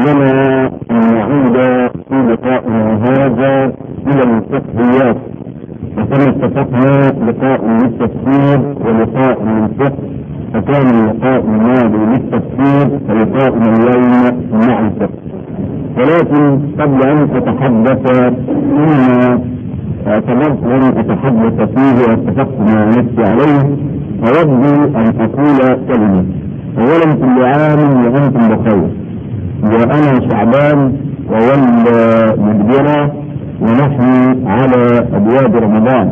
لنا أن نعود في لقائنا هذا إلى الفقهيات وكما اتفقنا لقاء للتفسير ولقاء للفقه فكان اللقاء الماضي للتفسير ولقاؤنا اليوم مع الفقه ولكن قبل أن أتحدث فيما اعتبرت أن أتحدث فيه واتفقت مع نفسي عليه أود أن أقول كلمة أولا كل عام وأنتم بخير وأنا شعبان وولى مدبرة ونحن على أبواب رمضان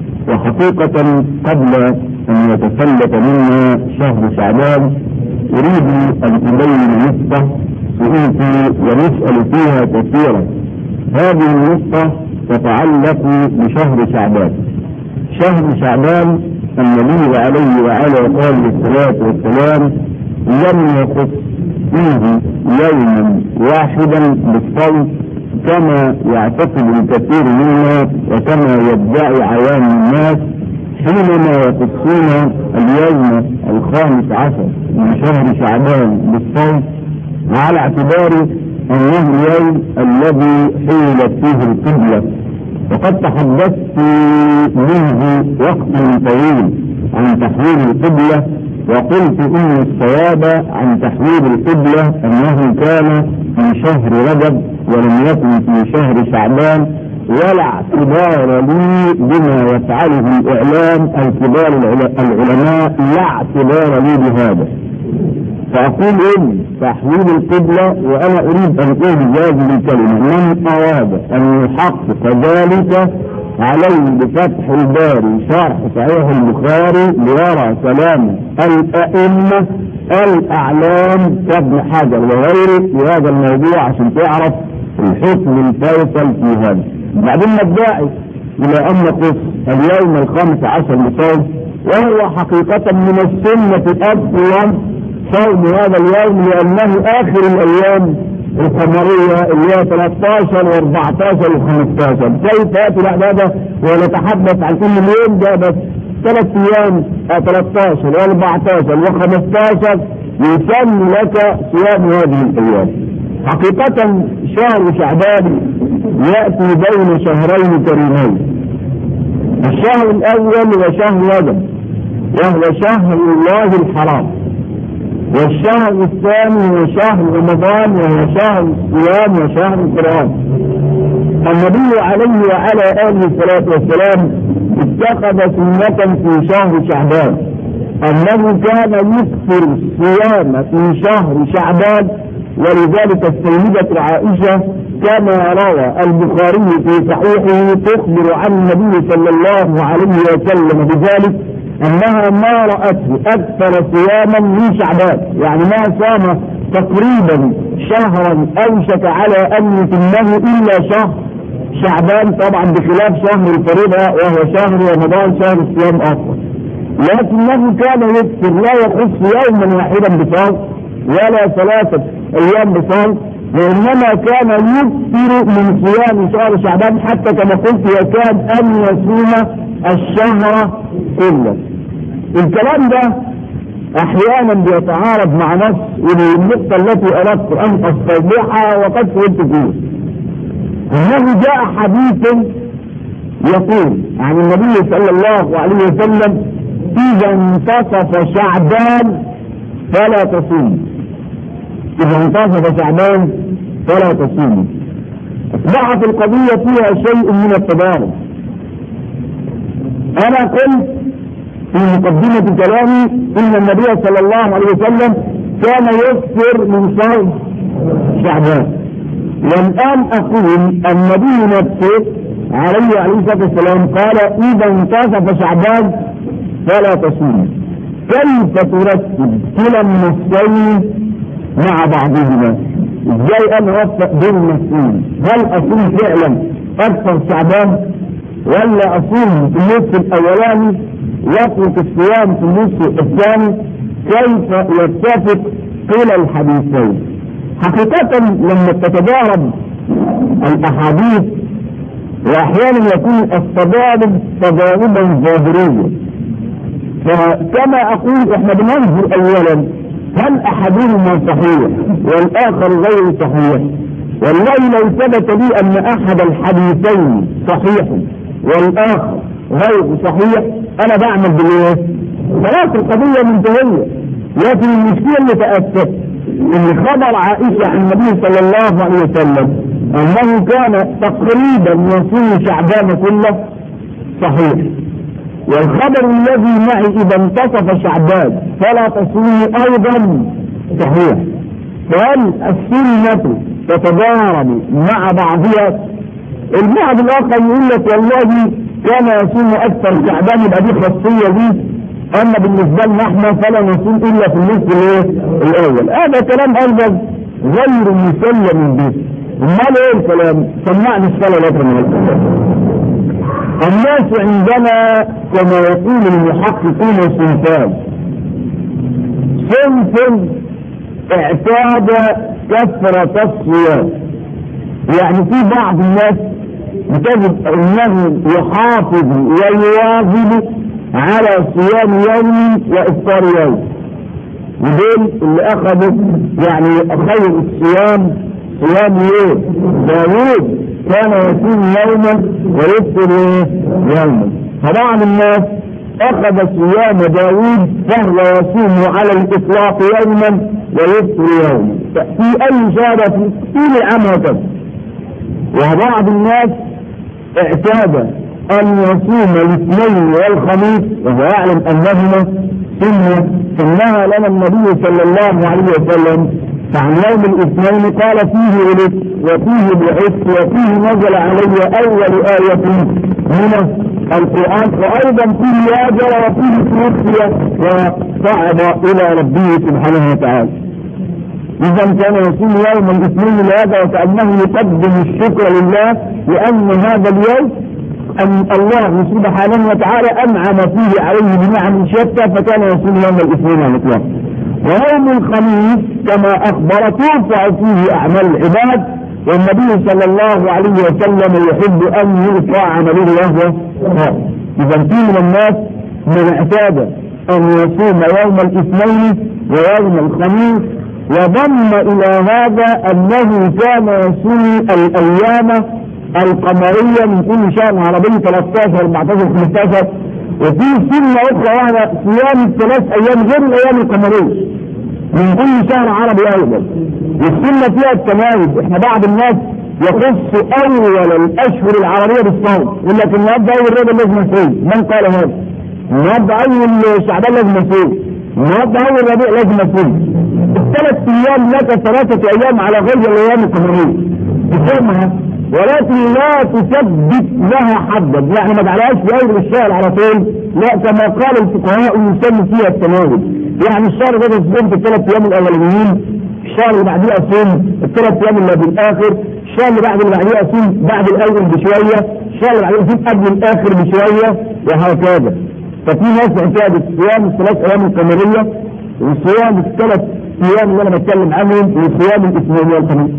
وحقيقة قبل أن يتسلط منا شهر شعبان أريد أن أبين نقطة سئلت ونسأل فيها كثيرا هذه النقطة تتعلق بشهر شعبان شهر شعبان النبي عليه وعلى آله الصلاة والسلام لم يخص فيه يوما واحدا بالصوم كما يعتقد الكثير منا وكما يدعي عوام الناس حينما يخصون اليوم الخامس عشر من شهر شعبان بالصوم على اعتبار انه اليوم الذي حيلت فيه القبلة وقد تحدثت منذ وقت طويل عن تحويل القبلة وقلت ان الصواب عن تحويل القبلة انه كان في شهر رجب ولم يكن في شهر شعبان ولا اعتبار لي بما يفعله الاعلام الكبار العلماء لا اعتبار لي بهذا فاقول ان تحويل القبلة وانا اريد ان اقول هذه الكلمة من اراد ان يحقق ذلك عليه بفتح الباري شرح صحيح البخاري ليرى كلام الائمة الاعلام كابن حجر وغيره في هذا الموضوع عشان تعرف الحكم الفيصل في هذا بعدين نبدأ الى ان نقص اليوم الخامس عشر لصوم وهو حقيقة من السنة اصلا صوم هذا اليوم لانه اخر الايام القمرية اللي هي 13 و14 و15 كيف ياتي بعد هذا ونتحدث عن كل يوم ده بس ثلاث ايام 13 و14 و15 يسمى لك صيام هذه الايام حقيقة شهر شعبان يأتي بين شهرين كريمين الشهر الأول هو شهر رجب وهو شهر الله الحرام والشهر الثاني هو شهر رمضان وهو شهر الصيام وشهر القرآن النبي عليه وعلى آله الصلاة والسلام اتخذ سنة في شهر شعبان أنه كان يكثر الصيام في شهر شعبان ولذلك السيدة عائشة كما روى البخاري في صحيحه تخبر عن النبي صلى الله عليه وسلم بذلك انها ما رأته اكثر صياما من شعبان يعني ما صام تقريبا شهرا اوشك على ان يتمه الا شهر شعبان طبعا بخلاف شهر الفريضة وهو شهر رمضان شهر الصيام اصلا لكنه كان يكثر لا يخص يوما واحدا بصوم ولا ثلاثة ايام بصوم وانما كان يكثر من صيام شهر شعبان حتى كما قلت يكاد ان يصوم الشهر كله الكلام ده احيانا بيتعارض مع نص والنقطة التي اردت ان استوضحها وقد فهمت فيه انه جاء حديث يقول عن النبي صلى الله عليه وسلم اذا انتصف شعبان فلا تصوم اذا انتصف شعبان فلا تصوم اصبحت القضية فيها شيء من التضارب انا قلت في مقدمة كلامي ان النبي صلى الله عليه وسلم كان يكثر من صوم شعبان والان اقول النبي نفسه عليه عليه الصلاه والسلام قال اذا انتصف شعبان فلا تصوم كيف ترتب كلا النصين مع بعضهما ازاي انا اوفق بين النصين هل اصوم فعلا اكثر شعبان ولا اصوم في النصف الاولاني واترك الصيام في النصف الثاني كيف يتفق كلا الحديثين حقيقة لما تتضارب الاحاديث واحيانا يكون التضارب تضاربا ظاهريا فكما اقول احنا بننظر اولا هل احدهما صحيح والاخر غير صحيح والله لو ثبت لي ان احد الحديثين صحيح والاخر غير صحيح انا بعمل بالايه؟ خلاص القضيه منتهيه لكن المشكله اللي تاكدت ان خبر عائشه عن النبي صلى الله عليه وسلم انه كان تقريبا يصوم شعبان كله صحيح والخبر الذي معي اذا انتصف شعبان فلا تصومي ايضا صحيح فهل السنة تتضارب مع بعضها البعض الاخر يقول لك والله كان يصوم اكثر شعبان يبقى دي خاصية دي اما بالنسبة لنا احنا فلا نصوم الا في النصف الايه الاول هذا كلام ايضا غير مسلم به امال ايه الكلام سمعني الصلاة لك من الكلام الناس عندنا كما يقول المحققون صنفان صنف اعتاد كثرة الصيام يعني في بعض الناس بتجد انه يحافظ ويواظب على صيام يوم وافطار يوم ودول اللي اخذوا يعني خير الصيام صيام ايه داوود كان يصوم يوما ويفطر يوما فبعض الناس اخذ صيام داوود فهو يصوم على الاطلاق يوما ويفطر يوما في اي شهادة في طول العام هكذا وبعض الناس اعتاد ان يصوم الاثنين والخميس وهو يعلم انهما سنة سنها لنا النبي صلى الله عليه وسلم فعن يوم الاثنين قال فيه ولدت وفيه بعثت وفيه نزل علي اول آية من القرآن وايضا فيه هاجر وفيه توفي وصعد الى ربه سبحانه وتعالى اذا كان يصوم يوم الاثنين لهذا وكانه يقدم الشكر لله لان هذا اليوم ان الله سبحانه وتعالى انعم فيه عليه بنعم شتى فكان يصوم يوم الاثنين على الاطلاق ويوم الخميس كما اخبر ترفع فيه اعمال العباد والنبي صلى الله عليه وسلم يحب ان يرفع عمله وهو اذا في من الناس من اعتاد ان يصوم يوم الاثنين ويوم الخميس وضم الى هذا انه كان يصوم الايام القمريه من كل شهر عربي 13 14 15 وفي سنه اخرى وهي صيام الثلاث ايام غير الايام القمريه من كل شهر عربي ايضا والسنه فيها التمايز احنا بعض الناس يخص اول الاشهر العربيه بالصوم يقول لك النهارده اول رجب لازم يصوم من قال هذا؟ النهارده اول شعبان لازم يصوم النهارده اول ربيع لازم يصوم الثلاث ايام لك ثلاثه ايام على غير الايام القمريه تصومها ولكن لا تثبت لها حدا يعني ما تعلقهاش في اول الشهر على طول لا كما قال الفقهاء يسمى فيها التناول يعني الشهر ده تصوم في الثلاث ايام الاولانيين الشهر اللي بعديه اصوم الثلاث ايام اللي بالاخر الشهر اللي بعد اللي بعديه اصوم بعد الاول بشويه الشهر اللي بعديه اصوم قبل الاخر بشويه وهكذا ففي ناس اعتادت صيام الثلاث ايام القمريه وصيام الثلاث ايام اللي انا بتكلم عنهم وصيام الاثنين والخميس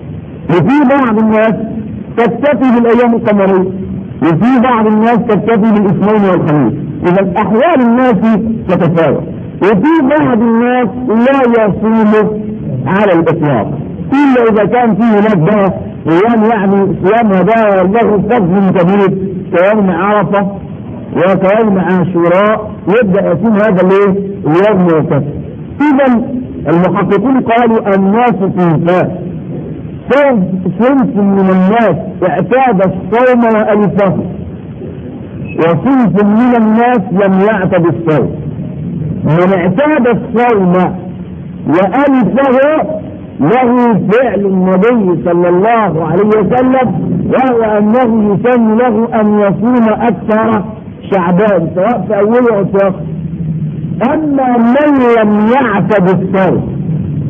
وفي بعض الناس تكتفي بالايام القمريه وفي بعض الناس تكتفي بالاثنين والخميس اذا احوال الناس تتفاوت وفي بعض الناس لا يصوم على الاطلاق الا اذا كان في هناك بقى ايام يعني صيامها ده له فضل كبير كيوم عرفه وكيوم عاشوراء يبدا يصوم هذا الايه؟ اليوم وكذا اذا المحققون قالوا الناس صنفان صنف من الناس اعتاد الصوم والفه وصنف من الناس لم يعتد الصوم من اعتاد الصوم وألفه له فعل النبي صلى الله عليه وسلم وهو أنه يسن له أن يصوم أكثر شعبان سواء في أوله أو في آخره أما من لم يعتد الصوم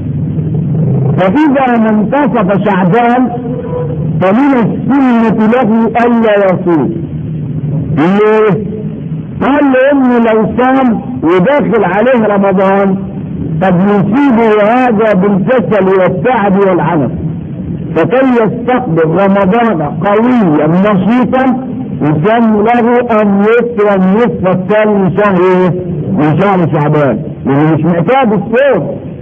فإذا ما انتصف شعبان فمن السنة له ألا يصوم ليه؟ قال لأنه لو صام وداخل عليه رمضان قد يصيبه هذا بالكسل والتعب والعنف فكي يستقبل رمضان قويا نشيطا يسن له ان يفطر النصف الثاني من شهر من شهر شعبان لانه مش معتاد الصوم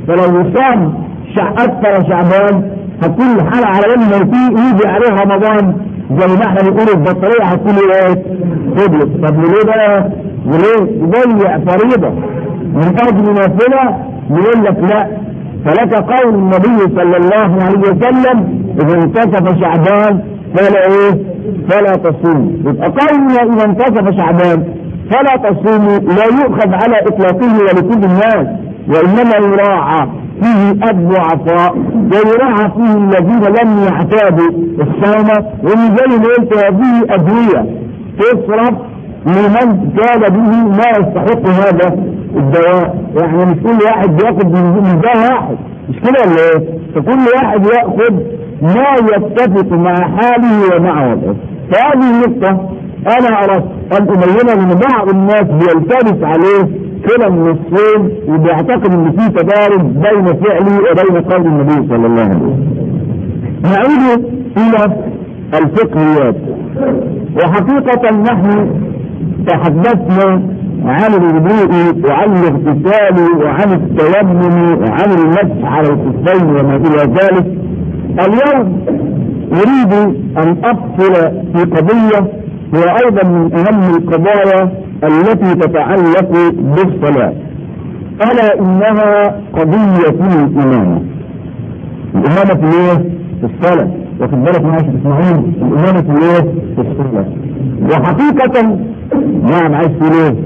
فلو صام شع أكثر شعبان هتكون الحالة على لما يجي عليه رمضان زي ما احنا بنقول البطارية هتكون ايه؟ فضلت طب وليه بقى؟ وليه؟ يضيع فريضة من أجل نافلة يقول لك لا فلك قول النبي صلى الله عليه وسلم إذا انتصف شعبان فلا ايه؟ فلا تصوم يبقى قولنا إذا انتصف شعبان فلا تصوموا لا يؤخذ على إطلاقه ولكل الناس وإنما يراعى فيه الضعفاء ويراعى فيه الذين لم يعتادوا الصوم ومن زي ما قلت هذه أدوية تصرف لمن كان به ما يستحق هذا الدواء يعني مش كل واحد بياخد من ده واحد مش كده ولا ايه؟ فكل واحد ياخد ما يتفق مع حاله ومع وضعه فهذه النقطة أنا أردت أن أبين أن بعض الناس بيلتبس عليه كلا من الصوم وبيعتقد ان في تضارب بين فعله وبين قول النبي صلى الله عليه وسلم. نعود الى الفقهيات وحقيقة نحن تحدثنا عن الوضوء وعن الاغتسال وعن التيمم وعن المسح على الخفين وما الى ذلك اليوم اريد ان افصل في قضية هي ايضا من اهم القضايا التي تتعلق بالصلاة ألا إنها قضية الإمامة الإمامة في إيه؟ في الصلاة واخد بالك معايا تسمعون الإمامة في إيه؟ في الصلاة وحقيقة نعم عايز تقول إيه؟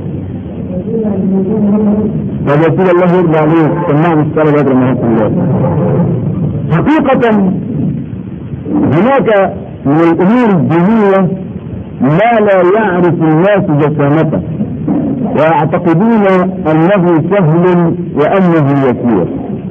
طب يا سيدي الله يرضى عليك سمعني الصلاة بدر ما الله حقيقة هناك من الأمور الدينية ما لا يعرف الناس جسامته ويعتقدون انه سهل وانه يسير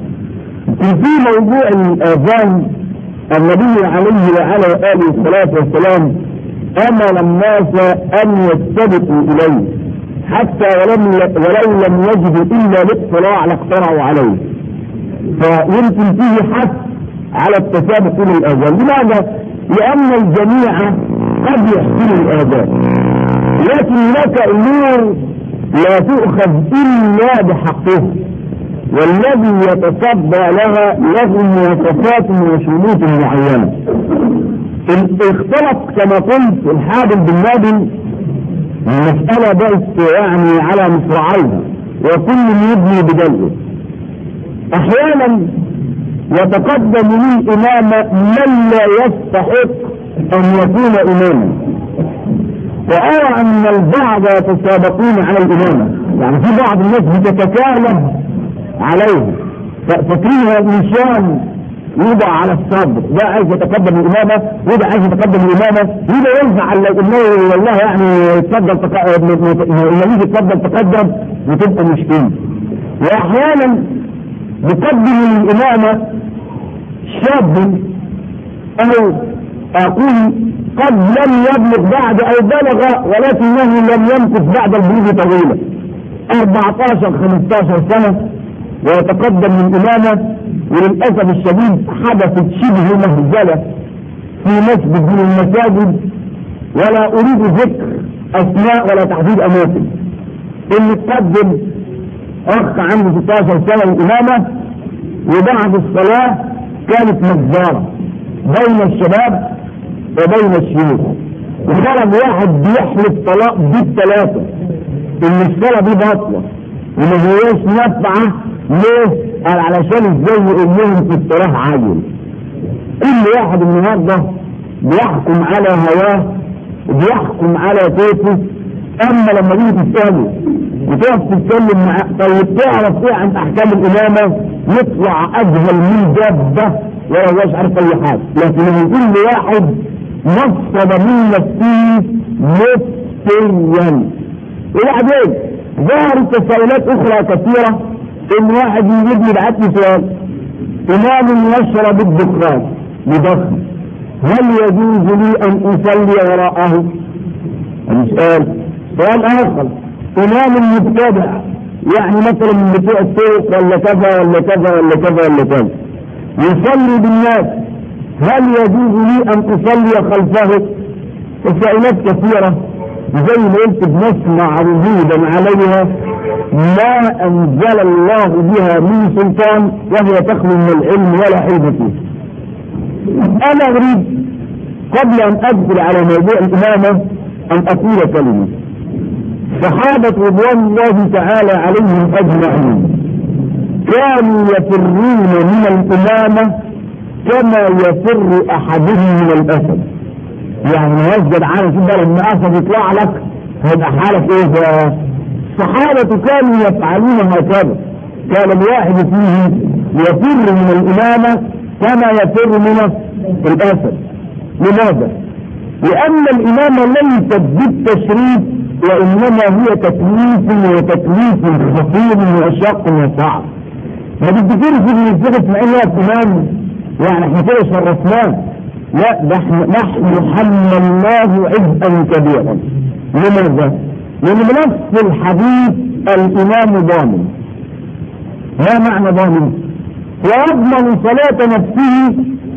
في موضوع الاذان النبي عليه وعلى اله الصلاه والسلام امر الناس ان يستبقوا اليه حتى ولم ولو لم يجدوا الا الاطلاع لاقترعوا عليه فيمكن فيه حث على التسابق الى الاذان لماذا؟ لان الجميع قد يحسن الآداب لكن هناك أمور لا تؤخذ إلا بحقها والذي يتصدى لها له مواصفات وشروط معينة اختلط كما قلت الحابل بالنادل المسألة بقت يعني على مصراعيها وكل يبني بدلوه أحيانا يتقدم لي إمام من لا يستحق أن يكون إماما وأرى أن البعض يتسابقون على الإمامة يعني في بعض الناس بتتكالب عليه فاكرينها نشان يوضع على الصدر ده عايز يتقدم الإمامة وده عايز يتقدم الإمامة وده ينفع انه والله يعني يتفضل النبي يتفضل تقدم وتبقى مشكلة وأحيانا يقدم الإمامة شاب أو أقول قد لم يبلغ بعد أو بلغ ولكنه لم يمكث بعد البلوغ طويلا 14 15 سنة ويتقدم من إمامة وللأسف الشديد حدثت شبه مهزلة في مسجد من المساجد ولا أريد ذكر أسماء ولا تحديد أماكن اللي تقدم أخ عنده 16 سنة الإمامة وبعد الصلاة كانت مجزارة بين الشباب وبين الشيوخ وخرج واحد بيحلف طلاق بالثلاثة ان الصلاة دي باطلة وما هياش نافعة ليه؟ قال علشان ازاي يقول لهم في الصلاة عاجل كل واحد النهارده بيحكم على هواه وبيحكم على كيفه اما لما تيجي تساله وتقف تتكلم معاه طيب تعرف ايه عن احكام الامامه يطلع اجهل من دابه ولا هوش عارف اي حاجه لكن من كل واحد نصب من نفسه مفتيا وبعدين ظهرت تساؤلات اخرى كثيره ان واحد يجيب لي بعت لي سؤال امام يشرب الدخان بدخن هل يجوز لي ان اصلي وراءه؟ سؤال سؤال اخر امام مبتدع يعني مثلا من بتوع السوق ولا كذا ولا كذا ولا كذا ولا كذا يصلي بالناس هل يجوز لي ان اصلي خلفه؟ تساؤلات كثيره زي ما قلت بنسمع ردودا عليها ما انزل الله بها من سلطان وهي تخلو من العلم ولا حيل فيه انا اريد قبل ان ادخل على موضوع الامامه ان اقول كلمه صحابه رضوان الله تعالى عليهم اجمعين كانوا يفرون من الامامه كما يفر احدهم من الاسد يعني يسجد على كده لما اسد يطلع لك هيبقى حالك ايه ده الصحابة كانوا يفعلون هكذا كان الواحد فيهم يفر من الإمامة كما يفر من الأسد لماذا؟ لأن الإمامة ليست بالتشريف وإنما هي تكليف وتكليف خطير وشق وصعب ما تفتكرش ان الشيخ اسماعيل هو امام يعني احنا كده شرفناه لا ده احنا نحن حملناه عبئا كبيرا لماذا؟ لأن بنفس الحديث الإمام ضامن ما معنى ضامن؟ ويضمن صلاة نفسه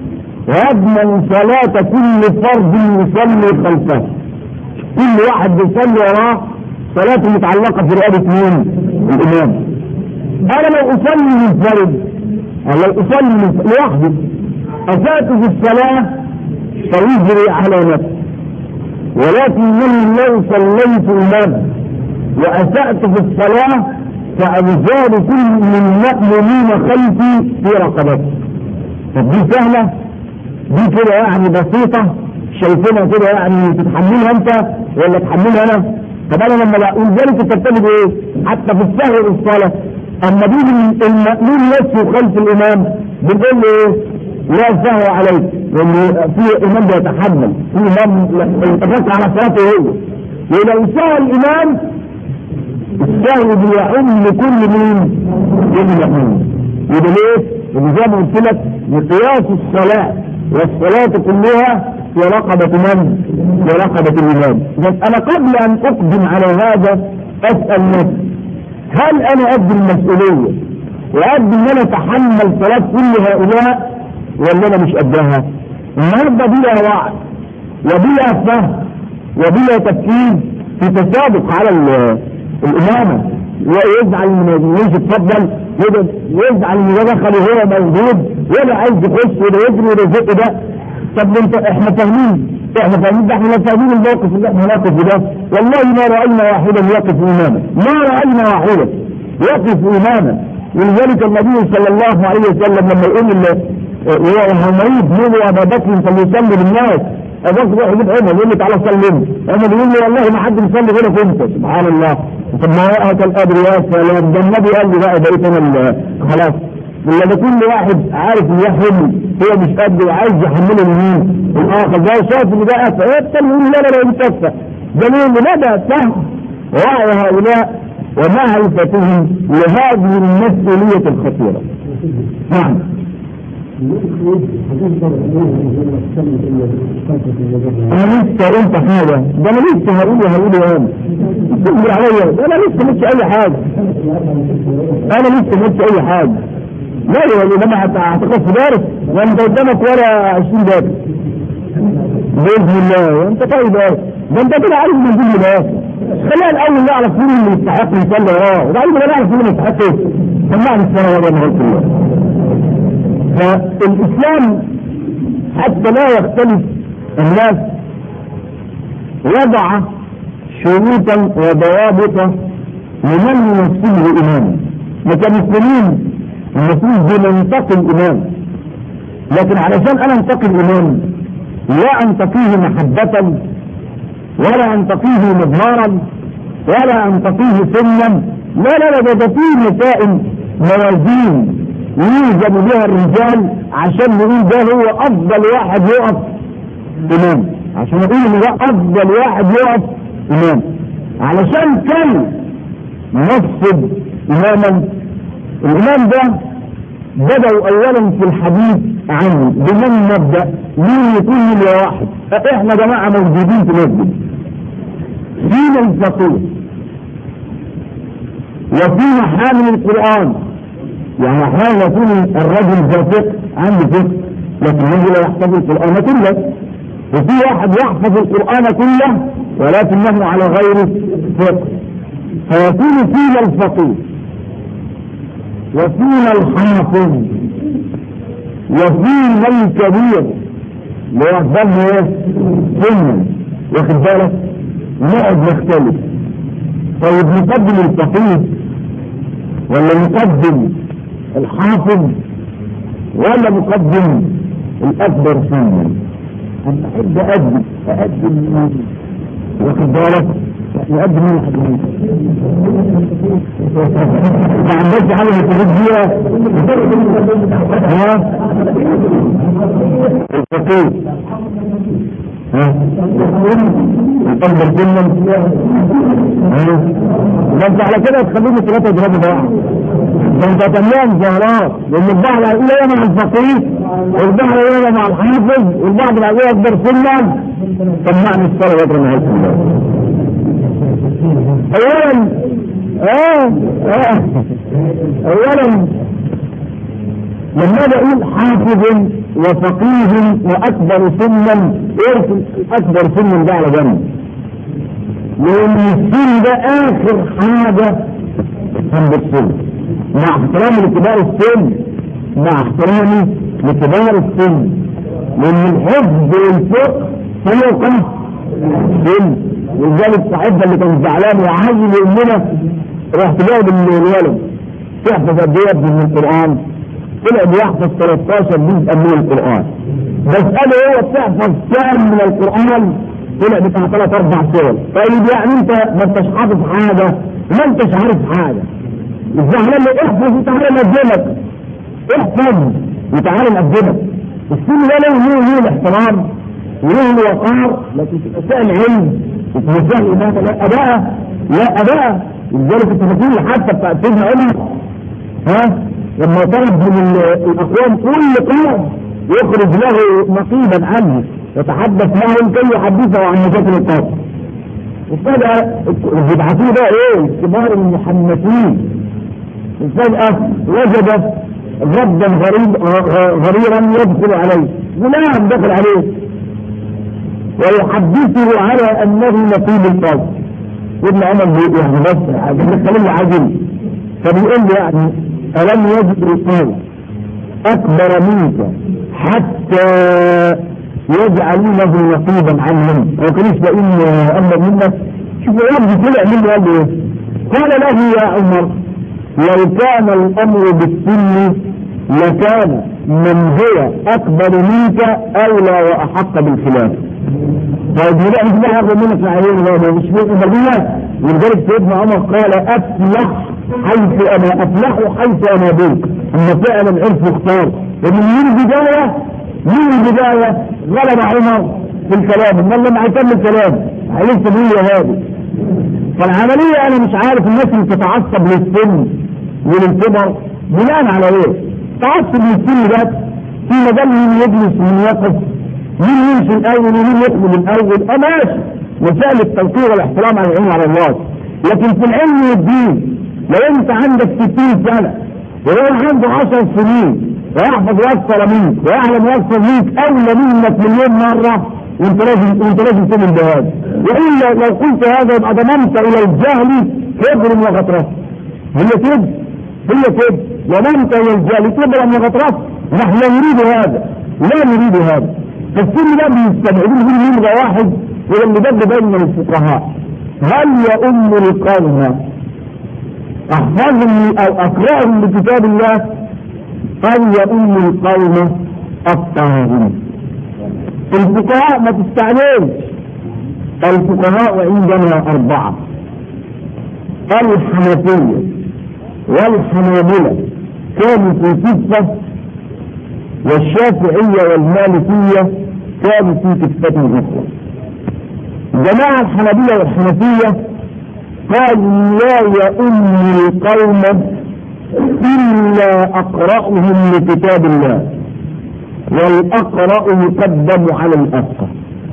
ويضمن صلاة كل فرد يصلي خلفه كل واحد بيصلي وراه صلاته متعلقة في رقبة مين؟ الإمام أنا لو أصلي منفرد أو لو أصلي لوحدي أسأت في الصلاة فيجري على نفسه ولكنني لو صليت إمام وأسأت في الصلاة فأبزار كل من المأمومين خلفي في رقبتي طب دي سهلة دي كده يعني بسيطة شايفينها كده يعني تتحملها انت ولا تحملها انا طب انا لما لا ولذلك انت بتعمل ايه حتى في السهو والصلاة اما بيجي المأمون نفسه خلف الامام بنقول له ايه لا سهو عليك لان في امام بيتحمل في امام يتفق على صلاته هو ولو سهى الامام السهو بيعم كل مين كل مأمون وده ليه؟ لان زي ما قلت لك مقياس الصلاة والصلاة كلها في رقبة من؟ في رقبة الإمام بس أنا قبل أن أقدم على هذا أسأل نفسي هل أنا أدي المسؤولية وأدي أن أنا أتحمل صلاة كل هؤلاء ولا أنا مش قدها؟ النهارده بلا وعي وبلا فهم وبلا تفكير في تسابق على الإمامة ويزعل من يجي اتفضل يزعل ان ده دخل وهو موجود ولا عايز يخش وده يجري وده يزق ده طب انت احنا فاهمين احنا فاهمين ده احنا لا فاهمين الموقف اللي احنا نقف ده والله ما راينا واحدا يقف اماما ما راينا واحدا يقف اماما ولذلك النبي صلى الله عليه وسلم لما يقول وهو مريض يقول ابا بكر فليصلي بالناس ابو بكر يروح يجيب عمر يقول له تعالى صلي عمر يقول له والله ما حد بيصلي غيرك انت سبحان الله طب ما هو هات القدر يا سلام ده النبي قال لي بقى بقيت انا خلاص لما كل واحد عارف ان يحمل هو مش قد وعايز يحمله لمين؟ الاخر ده شايف ان ده اسى يبطل يقول لا لا لا انت اسى جميل لا ده فهم وعي هؤلاء ومعرفتهم لهذه المسؤولية الخطيرة نعم انا لسه قلت حاجة ده انا لسه هقول هقول يوم تصبر عليا ده انا لسه مش اي حاجة انا لسه مش اي حاجة لا يا لما هتقف في دارس وانت قدامك ولا 20 دارس باذن الله وانت طيب ايه ده انت كده عارف من دين الله خلينا الاول نعرف مين اللي يستحق يصلي وراه وبعدين بقى نعرف مين اللي يستحق ايه سمعني الصلاه يا رب الله فالاسلام حتى لا يختلف الناس وضع شروطا وضوابط لمن يمثله اماما كمسلمين المفروض بننتقي الامام لكن علشان انا انتقي الامام لا انتقيه محبة ولا انتقيه مضمارا ولا انتقيه سنا لا لا لا ده في مسائل موازين يوزن بها الرجال عشان نقول ده هو افضل واحد يقف امام عشان نقول ان ده افضل واحد يقف امام علشان كان نفسد اماما الامام ده بدأوا اولا في الحديث عنه بمن نبدأ مين يكون من واحد احنا جماعة موجودين في مسجد فينا الفقيه وفينا حامل القرآن يعني احيانا يكون الرجل ذا فقه عنده فقه لكن لا يحفظ القرآن كله وفي واحد يحفظ القرآن كله ولكنه على غير فقه فيكون فينا الفقيه وفينا الحافظ وفينا الكبير اللي هو الدم ايه؟ سنا واخد بالك؟ نقعد نختلف طيب نقدم الفقيه ولا نقدم الحافظ ولا نقدم الاكبر سنا انا احب اقدم اقدم واخد بالك يقدم مين حد ما عندكش حاجه تجيب بيها ها الفقيه ها الأكبر سنا ها ده انت على كده تخليني ثلاثة يضربوا بعض ده انت تمام زهرات لان البعض هيقول ايه مع الفقيه والبعض ايه مع الحافظ والبعض بعد ايه اكبر سنا سمعني الصلاة بدر نهاية الله اولا اه اه اولا لما بقول حافظ وفقيه واكبر سنا ارسل اكبر سنا ده على جنب لان السن ده اخر حاجه عند السن مع احترامي لكبار السن مع احترامي لكبار السن لان الحفظ والفقه فوق سن ولذلك صاحبنا اللي كان زعلان وعايز يؤمننا رحت جايب الولد تحفظ قد ايه من القران طلع بيحفظ 13 جزء من القران بسأله هو بتحفظ كام من القران طلع بتاع ثلاث اربع سور طيب يعني انت ما انتش حافظ حاجه ما انتش عارف حاجه الزعلان اللي احفظ وتعالى نقدمك احفظ وتعالى نقدمك السن ده له له له الاحترام وله الوقار لكن في مسائل علم وفي مسائل إمامة لا أداء لا أداء لذلك التفاصيل حتى بتاعت سيدنا عمر ها لما طلب من الأقوام كل قوم يخرج له نقيبا عنه يتحدث معهم كي يحدثه عن مشاكل القوم وفجأة بيبعثوه بقى ايه كبار المحنثين وفجأة وجد ردا غريب غريرا يدخل عليه غلام دخل عليه ويحدثه على انه نقيب القوم ابن عمر بيقول يعني بس بنتكلم عجل فبيقول له يعني الم يجد القوم اكبر منك حتى يجعلونه نقيبا عنهم ما كانوش لاقين امر منك شوف الرب طلع منه قال له ايه قال له يا عمر لو كان الامر بالسن لكان من هو اكبر منك اولى واحق بالخلاف طيب لا انت بقى هاخد منك العيون ده مش من النبيه ولذلك سيدنا عمر قال افلح حيث انا افلح حيث انا بيك اما فعلا عرف يختار ومن من البدايه من البدايه غلب عمر في الكلام امال لما هيكمل كلام هيكتب هي هذه فالعمليه انا مش عارف الناس اللي تتعصب للسن وللكبر بناء على ايه؟ تعصب للسن ده في مجال مين يجلس ومين يقف مين يمشي الاول ومين يدخل الاول اه ماشي مسائل التوقير والاحترام على العلم على الله لكن في العلم والدين لو انت عندك 60 سنه وهو عنده 10 سنين ويحفظ اكثر منك ويعلم اكثر منك اولى منك مليون مره وانت لازم وانت لازم تؤمن بهذا والا لو قلت هذا يبقى ضمنت الى الجهل كبر وغطرس هي كده هي كده ضمنت الى الجهل كبر وغطرس نحن لا نريد هذا لا نريد هذا فالسن ده بيستبعدون منه يبقى واحد هو اللي بد بين الفقهاء هل يؤم القوم احفظهم او اقراهم بكتاب الله او يؤم القوم الطاغون الفقهاء ما تستعجلش الفقهاء عندنا أربعة الحنفية والحنابلة كانوا في ستة والشافعية والمالكية كانوا في كتة أخرى جماعة الحنابلة والحنفية قالوا لا يؤم القوم إلا أقرأهم لكتاب الله والأقرأ يقدم على الأفقه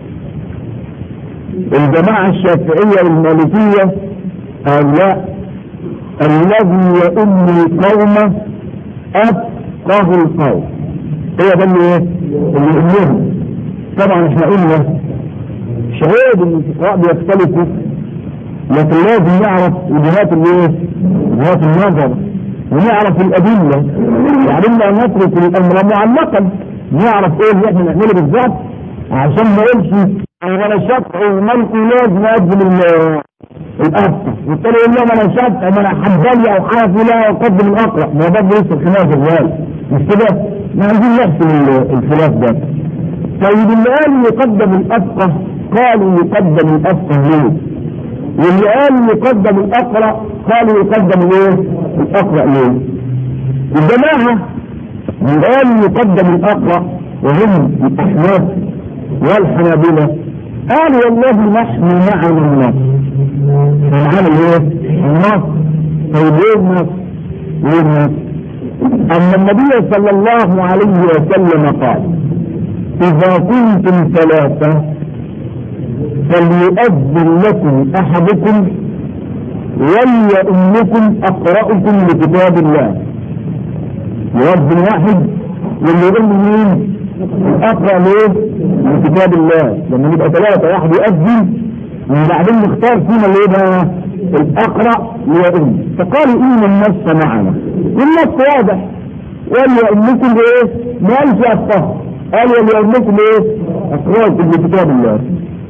الجماعة الشافعية والمالكية قال لا الذي يؤم القوم أفقه القوم هو ده اللي ايه؟ اللي يؤمنهم طبعا احنا قلنا شهود ان الفقهاء بيختلفوا لكن لازم نعرف وجهات الايه؟ وجهات النظر ونعرف الادله وعلمنا ان نترك الامر معلقا نعرف ايه اللي احنا نعمله بالظبط عشان ما يقولش انا شافعي ومالكي لازم اقدم الافقه والتاني يقول لهم انا شافعي ما انا حنبلي او حنفي لا اقدم الاقرا ما ده لسه الخلاف الغالي مش كده؟ ما عايزين نحسن الخلاف ده طيب اللي قال يقدم الافقه قالوا يقدم الافقه ليه؟ واللي قال يقدم الاقرا قالوا يقدم الايه؟ الاقرا ليه؟ الجماعه اللي قالوا يقدم الاقرا وهم الاحناف والحنابلة قالوا والله نحن معنا النص معنا الايه؟ النص طيب ايه النص؟ ايه النص؟ ان النبي صلى الله عليه وسلم قال اذا كنتم ثلاثة فليؤذن لكم احدكم وليؤمكم اقرأكم لكتاب الله يؤذن واحد واللي يقول مين؟ اقرا ليه؟ من كتاب الله لما نبقى ثلاثه واحد يؤذن وبعدين نختار فينا اللي بقى الاقرا ليؤم فقالوا ان النص معنا والنص واضح قال يؤمكم بايه؟ ما قالش افقه قال وليؤمكم بايه؟ اقراكم لكتاب الله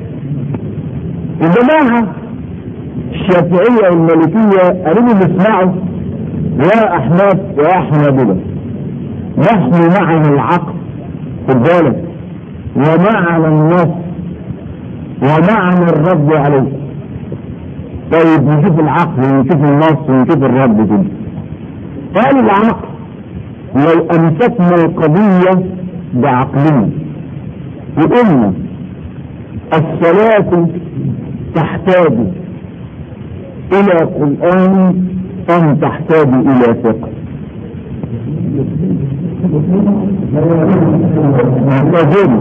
الجماعه الشافعيه والمالكيه قالوا لهم اسمعوا يا احناف يا حنابله نحن معنا العقل خد بالك ومعنى النص ومعنى الرد عليه طيب نشوف العقل ونشوف النص ونشوف الرد كده قال العقل لو امسكنا القضية بعقلنا وقلنا الصلاة تحتاج الى قرآن ام تحتاج الى فقه منتظم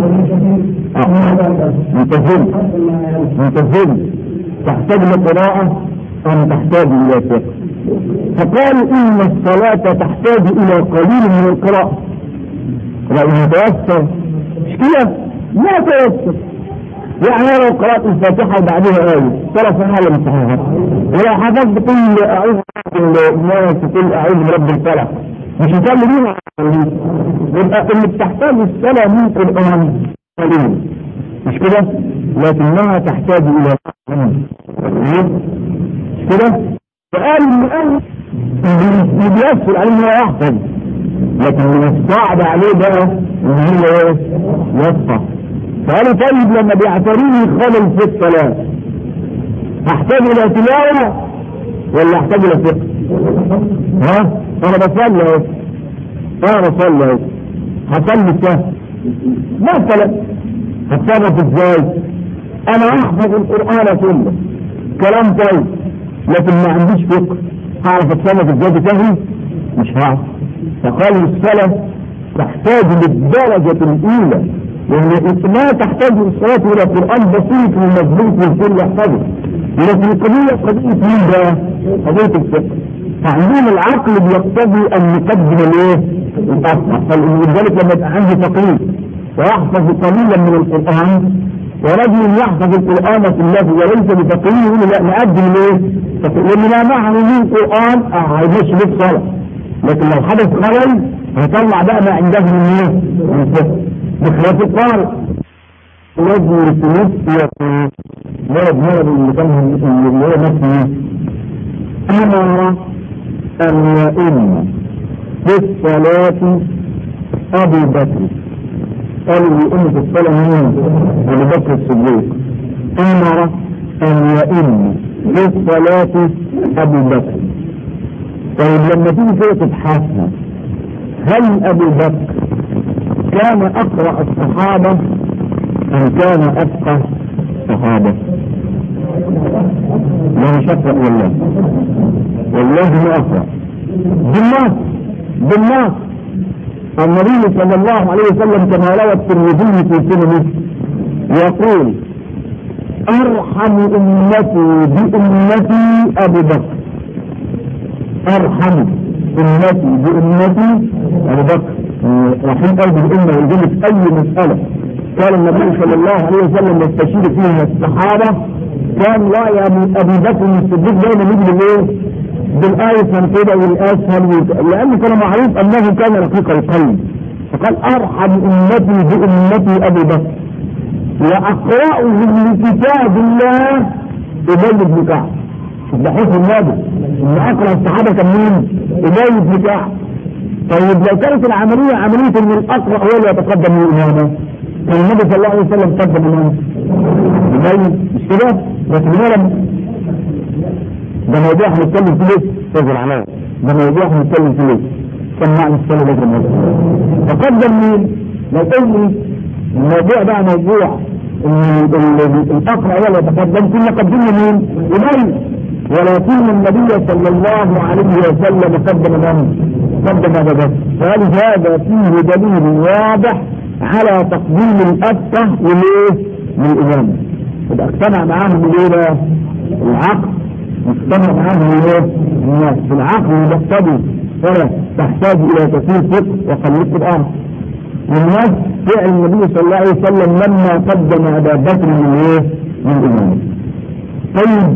منتظم منتظم تحتاج لقراءة أم تحتاج إلى فقه فقالوا إن الصلاة تحتاج إلى قليل من القراءة لأنه تيسر مش كده؟ لا تيسر يعني لو قرأت الفاتحة وبعدها آية صلاة صحيحة ولا مش صحيحة؟ ولو حفظت كل أعوذ بالناس كل أعوذ برب الفلق مش هتعمل بيها يبقى اللي بتحتاج الصلاة من قرآن قليل مش كده لكنها تحتاج الى مش كده فقال المؤلف بيسهل عليه انه يحفظ لكن من الصعب عليه بقى ان هو ايه يفقه فقالوا طيب لما بيعتريني خلل في الصلاة احتاج الى تلاوة ولا احتاج الى فقه ها انا بصلي اهو انا بصلي اهو هصلي سهل مثلا هتصرف ازاي انا احفظ القرآن كله كلام طيب لكن ما عنديش فقه هعرف اتصرف ازاي بسهل مش هعرف فقالوا الصلاة تحتاج للدرجة الاولى يعني ما تحتاج الصلاة الى قرآن بسيط ومضبوط والكل يحفظه لكن القضية قضية مين بقى؟ قضية الفقه فعندنا العقل بيقتضي ان نقدم الايه؟ الأصل فلذلك لما يبقى عندي فقير ويحفظ قليلا من القرآن ورجل يحفظ القرآن كله وليس بفقيه يقول لا نقدم ليه؟ لأن لا معه من قرآن هيمشي ليه صلاة لكن لو حدث خلل هيطلع بقى ما عنده من ايه؟ من فقه بخلاف القارئ لازم يرسلوك في مرض مرض اللي كان اللي هو نفسه أمر أن يئن في الصلاة أبي بكر قالوا يئن في الصلاة مين؟ أبي بكر الصديق أمر أن يئن في الصلاة أبي بكر طيب لما تيجي كده تبحثها هل أبو بكر كان أقرأ الصحابة أم كان أفقه الصحابة؟ لا مش أقرأ والله والله ما أقرأ بالنص بالنص النبي صلى الله عليه وسلم كما روى الترمذي في سننه يقول ارحم امتي بامتي ابو بكر ارحم امتي بامتي ابو بكر رحيم قلبي الامه يقول في اي مساله قال النبي صلى الله عليه وسلم يستشير فيها الصحابه كان لا يا ابي بكر الصديق دايما يجي بالايه؟ بالايسر كده والاسهل لانه كان معروف انه كان رقيق القلب فقال ارحم امتي بامتي ابي بكر واقراهم لكتاب الله ابي بن كعب ده حيث النبي ان اقرا الصحابه كان مين؟ ابي بن كعب طيب لو كانت العمليه عمليه ان الاقرا هو اللي يتقدم من الامامه كان النبي صلى الله عليه وسلم قدم الامامه ابي مش كده؟ بس لما ده موضوع هنتكلم فيه ليه؟ استاذ العلاء ده موضوع هنتكلم فيه ليه؟ كم معنى السنة لازم الموضوع تقدم مين؟ لو قلت الموضوع بقى موضوع الأقرأ هو اللي يتقدم كنا قدمنا مين؟ إبراهيم ولكن النبي صلى الله عليه وسلم قدم من؟ قدم أبا بكر فلهذا فيه دليل واضح على تقديم الأفقه للإيه؟ للإمام يبقى اقتنع معاهم بالإيه بقى؟ العقل مجتمع معاهم ايه؟ الناس بالعقل يقتضي ولا تحتاج الى كثير فقه وقليل الارض والناس فعل النبي صلى الله عليه وسلم لما قدم ابا بكر من ايه؟ من الامام. طيب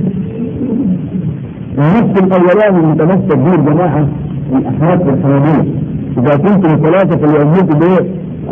النص الاولاني المتمسك به الجماعه الاحناف والحنابلة اذا كنتم ثلاثه فليؤمنكم بايه؟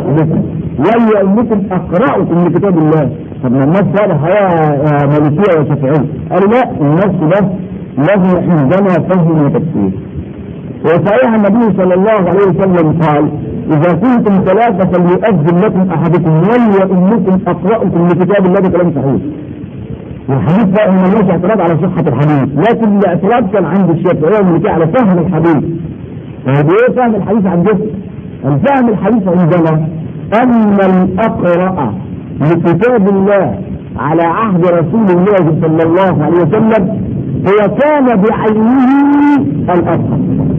وليؤمنكم اقراكم لكتاب الله طب ما الناس واضح يا مالكيه وشافعيه قالوا لا النص ده له عندنا فهم وتفسير وصحيح النبي صلى الله عليه وسلم قال اذا كنتم ثلاثه فليؤذن لكم احدكم وليؤمكم اقراكم لكتاب الله بكلام صحيح الحديث ده ان الناس اعتراض على صحه الحديث لكن الاعتراض كان عند الشافعيه والمالكيه على فهم الحديث طيب ايه فهم الحديث عندهم؟ الفهم الحديث عندنا ان الاقرأ لكتاب الله على عهد رسول الله صلى الله عليه وسلم هو كان بعينه الاقرأ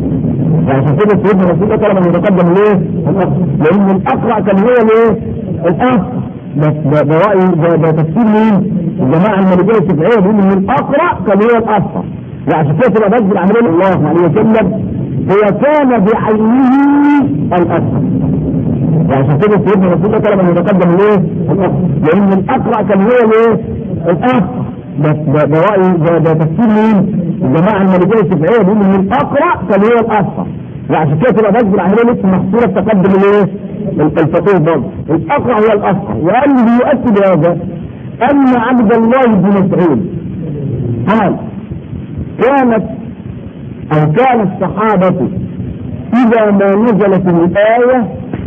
عشان كده سيدنا رسول الله طلب ان يتقدم ليه؟ الاقرأ لان الاقرأ كان هو الايه؟ الاقرأ بس ده ده رأي ده, ده تفسير مين؟ الجماعة المالكية الشافعية بيقولوا ان الاقرأ كان هو الاقرأ وعشان كده تبقى بس العملية الله عليه وسلم هو كان بعينه الاقرأ وعشان كده سيدنا رسول الله طلب ان يتقدم ليه؟ الاقرأ لان الاقرأ كان هو الايه؟ الاقرأ بس ده, ده رأي ده, ده تفسير مين؟ الجماعة المالكية الشافعية بيقولوا ان الاقرأ كان هو الاقرأ وعشان كده تبقى بس العملية لسه محصورة تقدم الايه؟ الفقيه برضه الاقرأ هو الاقرأ وقال يؤكد هذا ان عبد الله بن مسعود قال كانت او كان الصحابة اذا ما نزلت الآية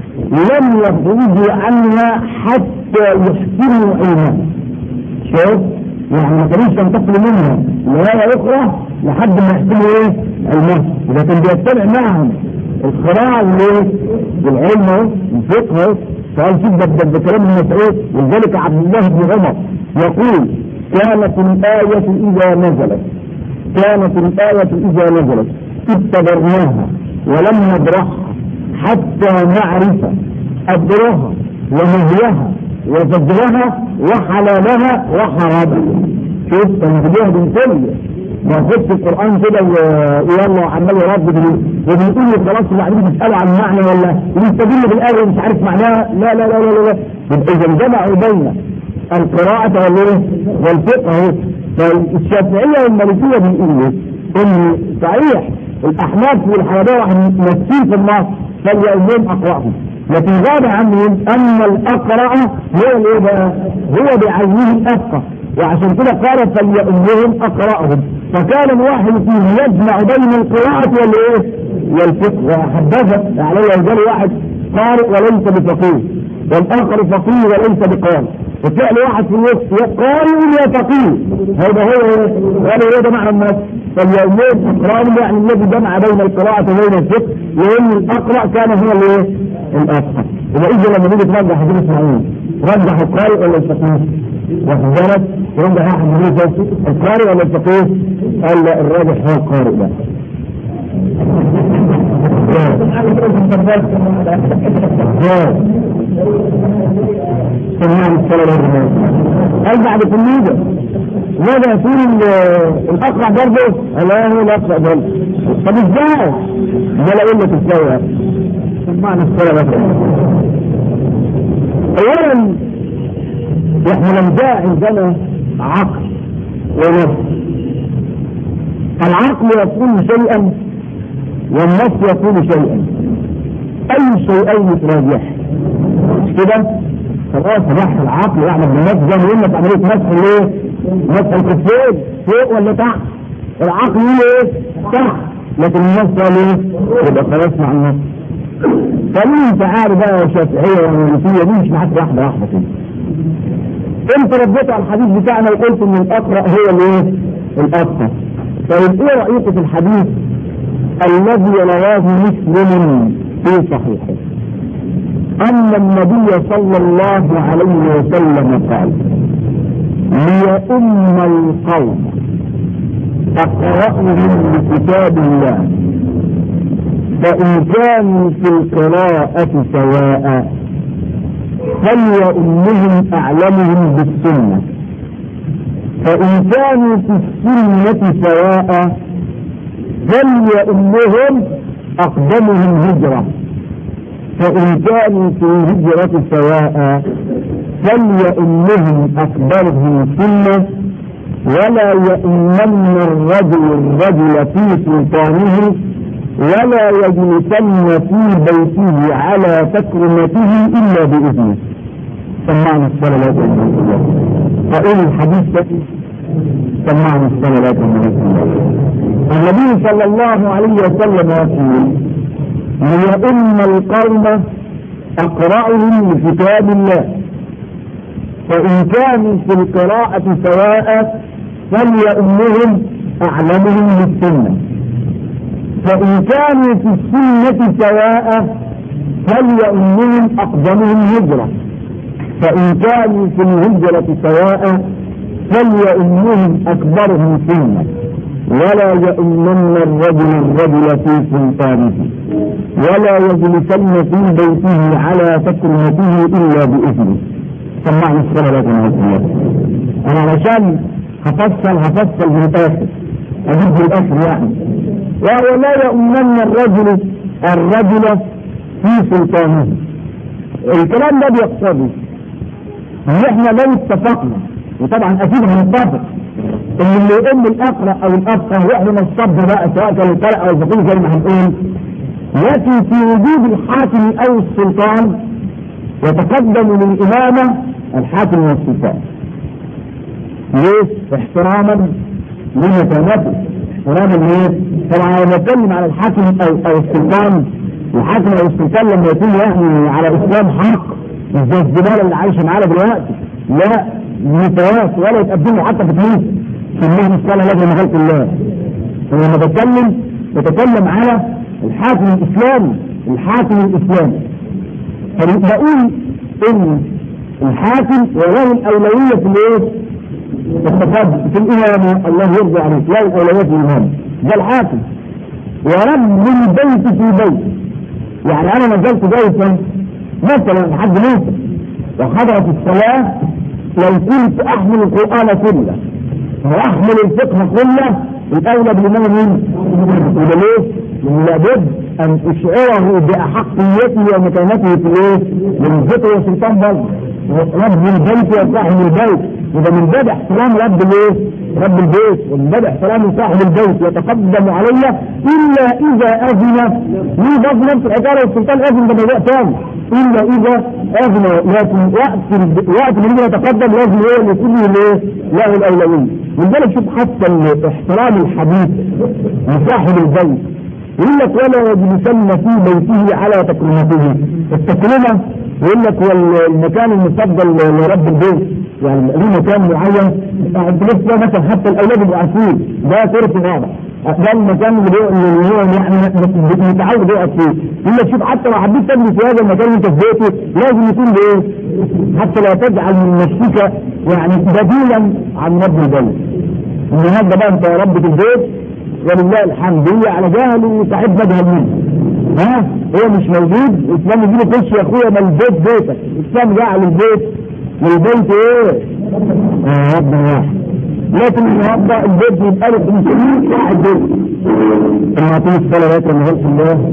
لم يخرجوا عنها حتى يحكموا علمها شوف يعني ما كانوش ينتقلوا منها لآية أخرى لحد ما يحكموا إيه؟ علمها إذا كان بيتبع معهم القراءة والإيه؟ والعلم أهو الفقه أهو فقال شوف ده ده كلام ابن مسعود ولذلك عبد الله بن عمر يقول كانت الآية إذا نزلت كانت الآية إذا نزلت ابتدرناها ولم نبرحها حتى نعرف أدرها ونهيها وزجرها وحلالها وحرامها شوف تنزلوها من كل ما ياخدش القرآن كده ويلا عمال يردد وبيقول لي خلاص وبعدين بيسألوا عن معنى ولا ويستدل بالآية ومش عارف معناها لا لا لا لا لا, لا. يبقى إذا جمعوا بين القراءة والإيه والفقه اهو فالشافعية والمالكية بيقولوا إن صحيح الأحناف والحنابلة ماسكين في النص فليؤمنهم أقرأهم لكن غاب عنهم أن الأقرأ هو الإيه بقى؟ هو بعينه الأفقه وعشان كده قال فليؤمنهم أقرأهم فكان الواحد فيهم يجمع بين القراءة والإيه؟ والفقه وحبذا يعني يزال واحد قارئ وليس بفقيه والآخر فقيه وليس بقارئ وفعل واحد في الوسط قارئ يا فقيه هذا هو هذا هو ده معنى الناس فاليومين أقرأهم يعني الذي جمع بين القراءة وبين الفقه لأن الأقرأ كان هو الإيه؟ الأفقه إذا إذا لما نيجي ترجع حديث إسماعيل رجح القارئ ولا الفقيه؟ واخد بالك؟ يرجع واحد من القارئ ولا الفقيه؟ قال لا الراجح هو القارئ ده قال بعد كل ماذا يكون الاقرع برضه؟ لا هو الاقرع برضه طب ازاي؟ ده لا اقول لك ازاي معنى الصلاه بس اولا احنا لم جاء عندنا عقل ونص العقل يقول شيئا والنص يقول شيئا اي شيئين تراجح مش كده خلاص راح العقل يعمل بالنص زي ما قلنا عمليه مسح ليه؟ مسح الكفين فوق ولا تحت؟ العقل يقول ايه؟ تحت لكن النص قال ايه؟ يبقى خلاص مع النص فمين تعالى بقى يا شافعيه ومالكيه دي مش معاك واحده واحده كده انت رديت على الحديث بتاعنا وقلت ان الاقرا هو الايه؟ الاقرا طيب ايه رايك في الحديث الذي رواه مسلم في صحيحه ان النبي صلى الله عليه وسلم قال ليؤم القوم اقرأهم بكتاب الله فإن كانوا في القراءة سواء فليؤمهم أعلمهم بالسنة فإن كانوا في السنة سواء فليؤمهم أقدمهم هجرة فإن كانوا في الهجرة سواء فليؤمهم أكبرهم سنة ولا يؤمن الرجل الرجل في سلطانه ولا يجلسن في بيته على تكرمته الا باذنه. سمعنا الصلاه لا الله. فإن الحديث ده سمعنا الصلاه لا الله. النبي صلى الله عليه وسلم يقول ليؤم القوم اقرأهم لكتاب الله فإن كانوا في القراءة سواء فليؤمهم أعلمهم بالسنة فإن كانوا في السنة سواء فليؤمهم أقدمهم هجرة فإن كانوا في الهجرة سواء فليؤمهم أكبرهم سنة ولا يؤمن الرجل الرجل في سلطانه ولا يجلسن في بيته على تكرمته إلا بإذنه سمعني الصلاة لكم يا أنا علشان هفصل هفصل من الآخر أجيب الآخر يعني وهو لا يؤمن الرجل الرجل في سلطانه الكلام ده بيقتضي ان احنا لو اتفقنا وطبعا اكيد هنتفق ان اللي يؤم الاقرا او الافقه يحرم الصب بقى سواء كان القارئ او الفقيه زي ما هنقول لكن في وجود الحاكم او السلطان يتقدم للامامه الحاكم والسلطان ليه؟ احتراما لمكانته احتراما ليه؟ طبعا لما نتكلم على الحاكم او او السلطان الحاكم او السلطان لما يكون يعني على اسلام حق مش زي الزباله اللي عايشه معانا دلوقتي لا متواس ولا يتقدموا حتى في فلوس سموهم الصلاه لازم خلق الله ولما بتكلم بتكلم على الحاكم الاسلامي الحاكم الاسلامي فبقول ان الحاكم وله الاولويه في الايه؟ التقدم في الامامه الله يرضى عليه له الاولويه في الامامه ده الحاكم ورب البيت في بيت يعني انا نزلت بيتا مثلا لحد موسى وحضرت الصلاه لو كنت احمل القران كله واحمل الفقه كله الاولى بالامام مين؟ يبقى ليه؟ لأن لابد ان اشعره باحقيته ومكانته في الايه؟ من الفقه والسلطان برضه رب البيت وصاحب البيت يبقى من باب احترام رب الايه؟ رب البيت ومن باب احترام صاحب البيت يتقدم علي الا اذا اذن ليه برضه نفس العباره والسلطان اذن ده موضوع ثاني الا اذا اذن لكن وقت وقت ما نيجي نتقدم لازم ايه اللي يكون له له الاولويه ولذلك شوف حتى احترام الحديث لصاحب البيت يقول لك ولا يجلسن في بيته على تكريمته التكريمه يقول لك هو المكان المفضل لرب البيت يعني له مكان معين انت لسه مثلا حتى الاولاد يبقوا عارفين ده طرف واضح ده المكان اللي هو اللي هو يعني متعود يقعد فيه يقول لك شوف حتى لو حبيت تجلس في هذا المكان اللي انت في بيته لازم يكون بايه؟ حتى لا تجعل من نفسك يعني بديلا عن رب البيت النهارده بقى انت يا رب في البيت ولله الحمد هي على جهل وصاحب مجهل منه ها هو مش موجود الاسلام يجي له خش يا اخويا ما البيت بيتك الاسلام جعل البيت والبيت ايه؟ اه ربنا واحد لكن النهارده البيت بيبقى له 500 واحد بيت ثم اعطيني الصلاه لك من خلق الله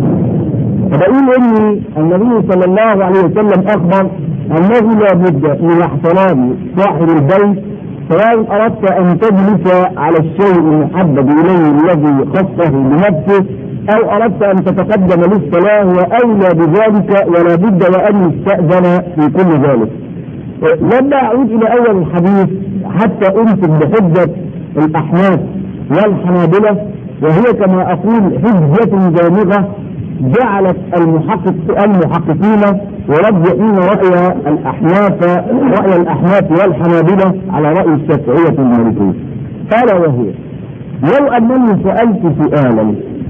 فبقول اني النبي صلى الله عليه وسلم اخبر انه لا بد من احترام صاحب البيت سواء أردت أن تجلس على الشيء المحبب إليه الذي خصه بنفسه أو أردت أن تتقدم للصلاة وأولى بذلك ولا بد وأن يستأذن في كل ذلك. لما أعود إلى أول الحديث حتى أمسك بحجة الأحناف والحنابلة وهي كما أقول حجة جامغة جعلت المحقق المحققين يرجحون رأي الأحناف رأي الأحناف والحنابلة على رأي الشافعية المالكية قال وهي لو أنني سألت سؤالا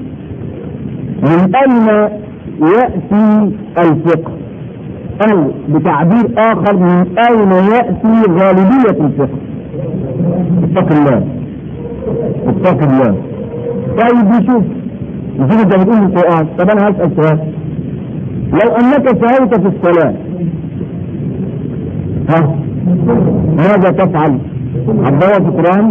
من أين يأتي الفقه أو بتعبير آخر من أين يأتي غالبية الفقه اتق الله اتق الله طيب نشوف نشوف انت بتقول القرآن طب انا هسأل سؤال لو انك سهوت في الصلاة ها ماذا تفعل؟ عبدالله في القرآن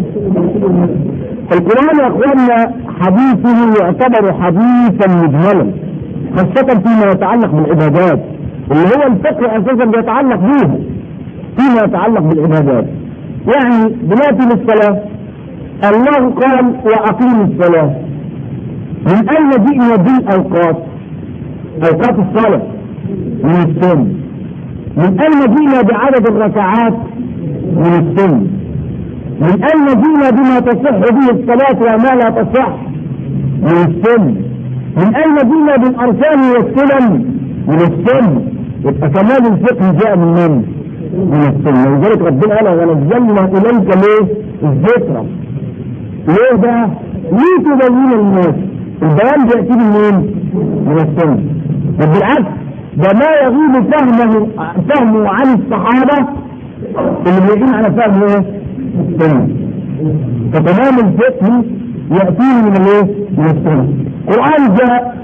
القرآن يا اخواننا حديثه يعتبر حديثا مجملا خاصة فيما يتعلق بالعبادات اللي هو الفقه اساسا بيتعلق به فيما يتعلق بالعبادات يعني دلوقتي للصلاة الله قال وأقيموا الصلاة من أين جئنا بالأوقات أوقات الصلاة من السن من أين جئنا بعدد الركعات من السن من أين جئنا بما تصح به الصلاة وما لا تصح من السن من أين جئنا بالأركان والسنن من السن يبقى كمال الفقه جاء من من؟ من السنة ولذلك ربنا قال ونزلنا إليك ليه؟ الذكرى ليه بقى؟ ليه تبين الناس؟ البيان بيأتي منين؟ من السنة بل بالعكس ده ما يغيب فهمه فهمه عن الصحابة اللي بيقين على فهم ايه؟ السنة فتمام الفقه يأتيه من الايه؟ من السنة القرآن جاء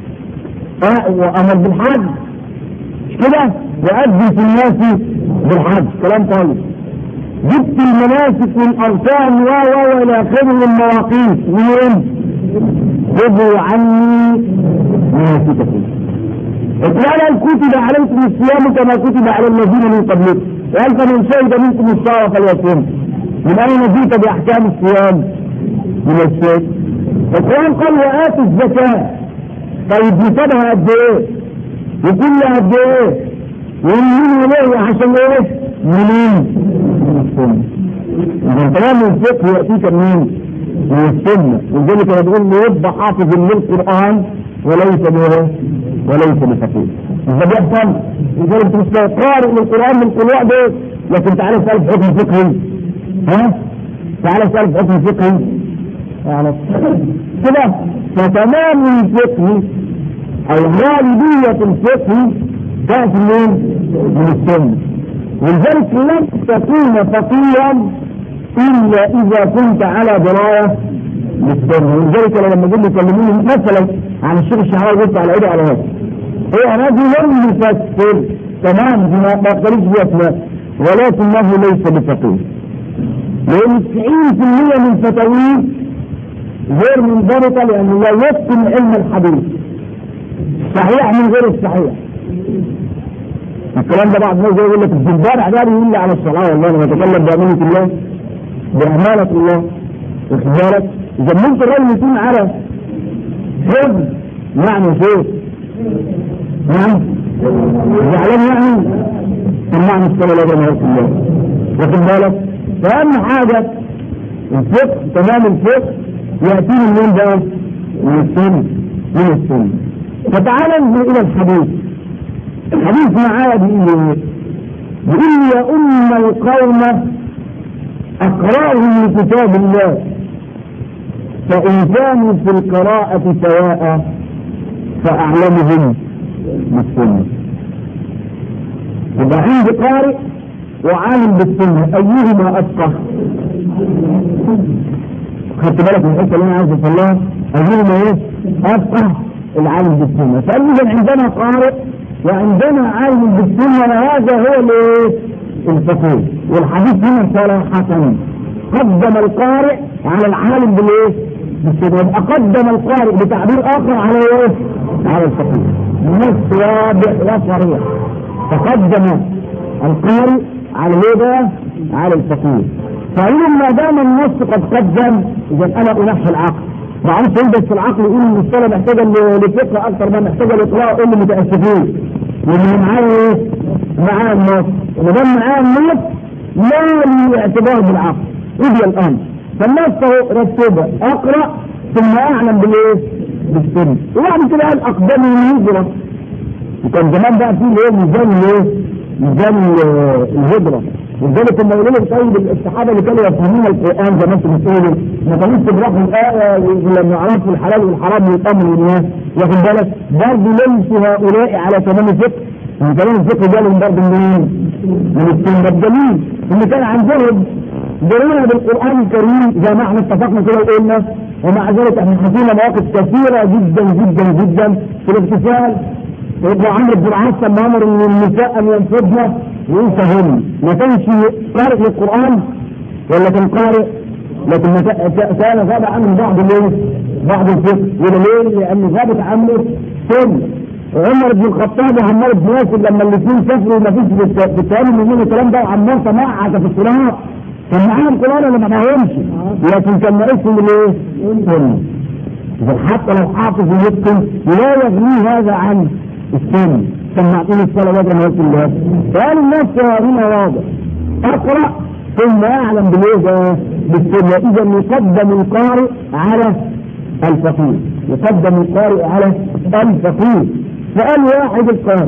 آه وأمر بالحج مش كده؟ وأذن في الناس بالحج كلام طيب جبت المناسك والاركان و و الى اخره من المواقيت منين؟ خذوا عني مناسككم. قال كتب عليكم الصيام كما كتب على الذين من قبلكم قال فمن شهد منكم الشهر فليصوم من اين جئت باحكام الصيام؟ من الشيء القران قال واتوا الزكاه طيب نسبها قد ايه؟ وكلها قد ايه؟ ومن ليه عشان ايه؟ منين؟ من السنة. إذا كلام الفقه يأتيك منين؟ من السنة، ولذلك أنا بقول له يبقى حافظ للقرآن وليس به وليس بفقيه. إذا بيحصل لذلك أنت مش قارئ للقرآن من القراء ده لكن تعالى اسأل في حكم فقهي. ها؟ تعالى اسأل في حكم فقهي. يعني كده فتمام الفقه أو غالبية الفقه تأتي منين؟ من السنة. ولذلك لن تكون فقيرا الا اذا كنت على درايه بالسنه ولذلك لما جم يكلموني مثلا عن الشيخ الشعراوي قلت على ايده على هذا هو رجل مفسر تمام ما بختلفش فيها فلان ولكنه ليس بفقيه لان 90% من فتاويه غير منضبطه لانه لا يتقن علم الحديث صحيح من غير الصحيح الكلام ده بعض الناس يقول لك الزبار عذاب يقول لي على الصلاه والله انا بتكلم بامانه الله بامانه الله واخد بالك اذا ممكن الراجل يكون على حفظ يعني شيء نعم زعلان يعني سمعنا الصلاه لا بما الله واخد بالك فاهم حاجه الفقه تمام الفقه ياتيني منين بقى؟ من السنه من السنه فتعالى ننظر الى الحديث الحديث معايا بيقول بيقول يا أم القوم أقرأهم لكتاب الله فإن كانوا في القراءة سواء فأعلمهم بالسنة يبقى عندي قارئ وعالم بالسنة أيهما أفقه؟ خدت بالك من الحته اللي انا عايز اوصلها ايهما ايه؟ افقه العالم بالسنه فاذا عندنا قارئ وعندنا عالم بالسنه وهذا هو الايه؟ الفقيه والحديث هنا صراحة قدم القارئ على العالم بالايه؟ بالسنه يبقى قدم القارئ بتعبير اخر على ايه؟ على الفقيه نص واضح وصريح تقدم القارئ على ايه بقى؟ على الفقيه فقالوا ما دام النص قد قدم اذا انا انحي العقل ما عرفش بس العقل يقول ان الصلاه محتاجه لفقه اكثر ما محتاجه لاطلاع اللي متاسفين لان معاه ايه؟ معاه النص وما دام معاه النص لا اعتبار بالعقل قضي الامر فالنص اهو رتبها اقرا ثم اعلم بالايه؟ بالسن وبعد كده قال اقدم الهجره وكان زمان بقى في اللي هو ميزان الايه؟ ميزان الهجره ولذلك لما يقولوا لك طيب الصحابه اللي كانوا يفهمون القران زي ما انتم بتقولوا ما كانوش يبرحوا الايه لما يعرفوا الحلال والحرام والامر والناس واخد بالك برضه ليسوا هؤلاء على تمام الفقه من تمام الفقه جالهم برضه منين؟ من السنه الدليل ان كان عندهم دلالة بالقرآن الكريم زي ما احنا اتفقنا كده وقلنا ومع ذلك احنا حكينا مواقف كثيرة جدا جدا جدا في الاغتسال ابن عمرو بن العاص لما امر ان النساء ان ينفضن وينسهن ما كانش قارئ للقران ولا كان قارئ لكن ما كان غاب عنه بعض الايه؟ بعض الفقه وده ليه؟ لان غابت عنه سن عمر بن الخطاب وعمار بن ياسر لما الاثنين سافروا ما فيش بالتعامل منهم الكلام ده وعمار تمعك في الصلاه كان معاهم قران ولا ما معاهمش لكن كان ناقصهم الايه؟ سن إذا حتى لو حافظ يتقن لا يغنيه هذا عن السن سمعتني الصلاة بدل ما يقول الله فقال الناس هنا واضح اقرأ ثم اعلم بالايه ده بالسنة اذا يقدم القارئ على الفقير يقدم القارئ على الفقير فقال واحد القارئ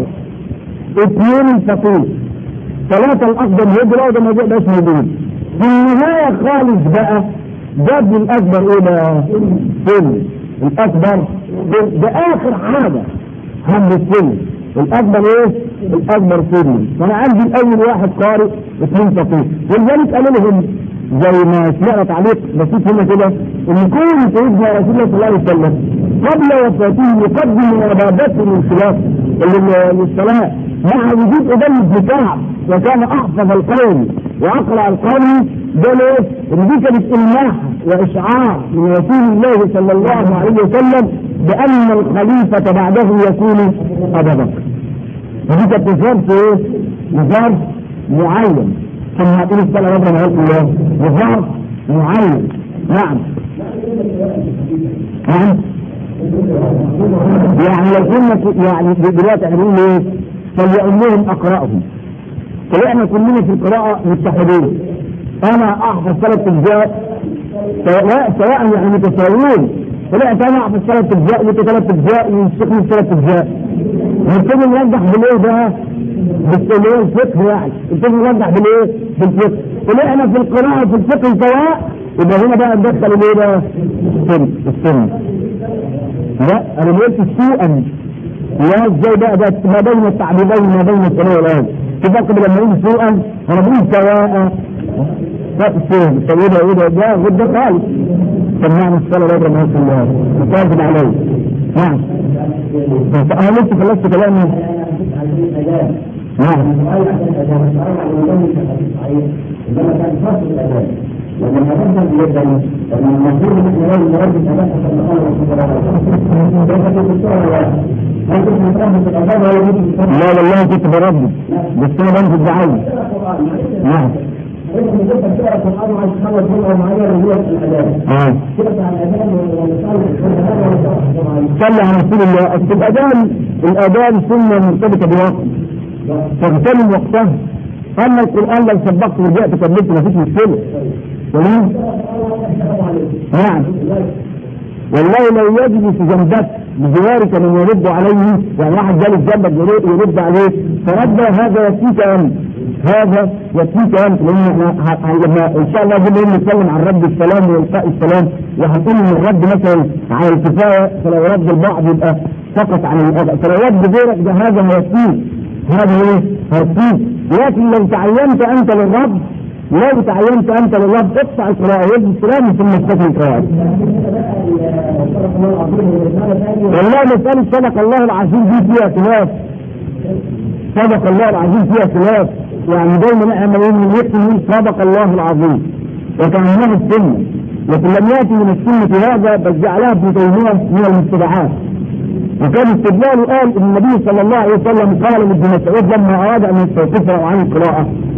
اثنين الفقير ثلاثة الأقدم هجرة وده ما بقاش موجود في النهاية خالص بقى جاب الأكبر إيه بقى؟ سن الأكبر ده آخر حاجة هم السن الاكبر ايه الاكبر سن فانا عندي الاول واحد قارئ اثنين فقير ولذلك قالوا لهم زي ما سمعنا تعليق بسيط هنا كده ان كل سيدنا رسول الله صلى الله عليه وسلم قبل وفاته يقدم من عبادته للصلاه للصلاه مع وجود ابي بن كعب وكان احفظ القوم واقرا القوم ده ليه؟ ان دي كانت الماح واشعار من رسول الله صلى الله عليه وسلم بان الخليفه بعده يكون ابا بكر. ودي كانت نظام ايه؟ نظام معين ثم هتقول الصلاه ربنا ما الله نظام معين نعم نعم يعني لو كنا يعني دلوقتي احنا بنقول ايه؟ فليؤمهم اقراهم طلعنا كلنا في القراءة متحدين انا احفظ ثلاث اجزاء سواء سواء يعني متساويين طلعت انا احفظ ثلاث اجزاء وانت ثلاث اجزاء والشيخ من ثلاث اجزاء نبتدي نرجح بالايه بقى؟ باللي هو الفقه يعني نبتدي نرجح بالايه؟ بالفقه طلعنا في القراءة في الفقه سواء يبقى هنا بقى ندخل الايه بقى؟ السن السن لا انا ما قلتش سوءا لا ازاي بقى ده ما بين التعبيرين ما بين الثانية والآن في فرق لما يقول سوءا انا بقول سواء لا السوء طب ايه ده ايه ده ده غير ده خالص سمعنا الصلاة لا ما يصل الله متواجد عليه نعم انا لسه خلصت كلامي نعم لما نتكلم جدا لما المفروض ان احنا لازم نرد ثلاثه لا والله كنت برد بس انا بنزل بعيد نعم صلى على رسول الله اصل الاذان الاذان سنه مرتبطه بوقت تغتنم وقتها اما القران لو سبقت ورجعت كملت مفيش مشكله تمام نعم والله لو يجلس جنبك بجوارك من يرد عليه يعني واحد جالس جنبك يرد عليه فرد هذا يكفيك انت هذا يكفيك انت لان احنا لما ان شاء الله بنقول نتكلم عن رد السلام والقاء السلام وهنقول ان الرد مثلا على الكفايه فلو رد البعض يبقى فقط عن الاداء فلو رد غيرك ده هذا هيكفيك هذا ايه؟ هيكفيك لكن لو تعينت انت للرد لو تعينت انت للرب اقطع القراءة ويجب السلام ثم استكمل القراءة. والله مسألة صدق الله العظيم دي فيها خلاف. صدق الله العظيم فيها خلاف. يعني دايما احنا من يقول صدق الله العظيم. وكأنها السنة. لكن لم يأتي من السنة هذا بل جعلها ابن تيمية من المبتدعات. وكان استدلاله قال ان النبي صلى الله عليه وسلم قال لابن مسعود لما اراد ان يستوقفه عن القراءه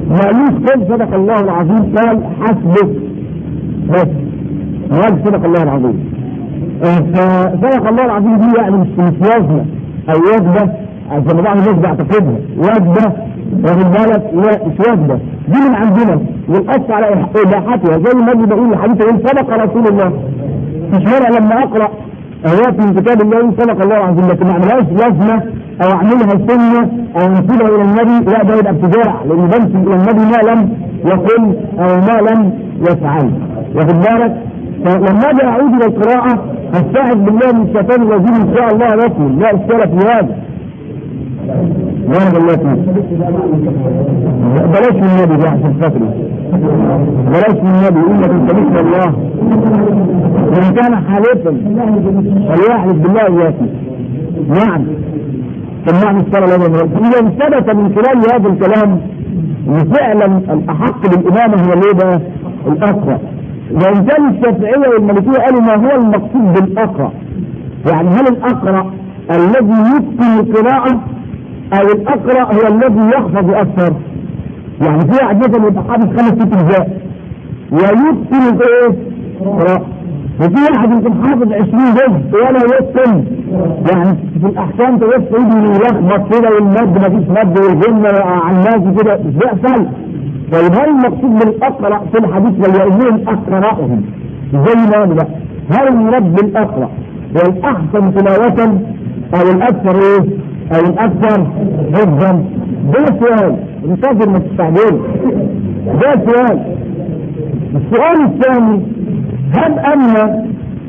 ما قالوش قل صدق الله العظيم قال حسبك بس ما قال صدق الله العظيم فصدق الله العظيم دي يعني مش مش وزنه او وجبه زي ما بعض الناس بيعتقدها وجبه واخد بالك لا مش وجبه دي من عندنا والاصل على اباحتها زي ما النبي بيقول الحديث يقول صدق رسول الله مش مانع لما اقرا ايات من كتاب الله يقول صدق الله العظيم لكن ما اعملهاش لازمه او اعملها سنه او انسبها الى النبي لا ده يبقى ابتداع لان بنسب الى النبي ما لم يقل او ما لم يفعل واخد بالك فلما اجي اعود الى القراءه استعذ بالله من الشيطان الرجيم ان شاء الله يكمل لا اشكال في هذا بارك الله فيك بلاش من النبي ده عشان خاطري بلاش من النبي يقول لك انت مثل الله وان كان حالفا فليحلف بالله وياتي نعم سمعني الصلاة لنا إذا ثبت من خلال هذا الكلام ان فعلا الأحق بالإمامة هو الايه بقى؟ الأقرأ وإن كان الشافعية والمالكية قالوا ما هو المقصود بالأقرأ يعني هل الأقرأ الذي يتقن القراءة أو الأقرأ هو الذي يحفظ أكثر يعني في واحد مثلا يبقى حافظ خمس ست أجزاء ويتقن الإيه؟ قراءة وفي واحد يمكن حافظ 20 جزء ولا يتقن يعني في الأحكام توفى يجي يلخبط كده والمد مفيش مد والجملة على الناس كده مش بيحصل طيب هل المقصود بالأقرأ في الحديث وليؤمنهم أقرأهم زي ما بقى هل المراد بالأقرأ هو الأحسن تلاوة أو الأكثر إيه؟ أو الأكثر حفظا ده سؤال انتظر ما تستعجل ده سؤال السؤال الثاني هل أن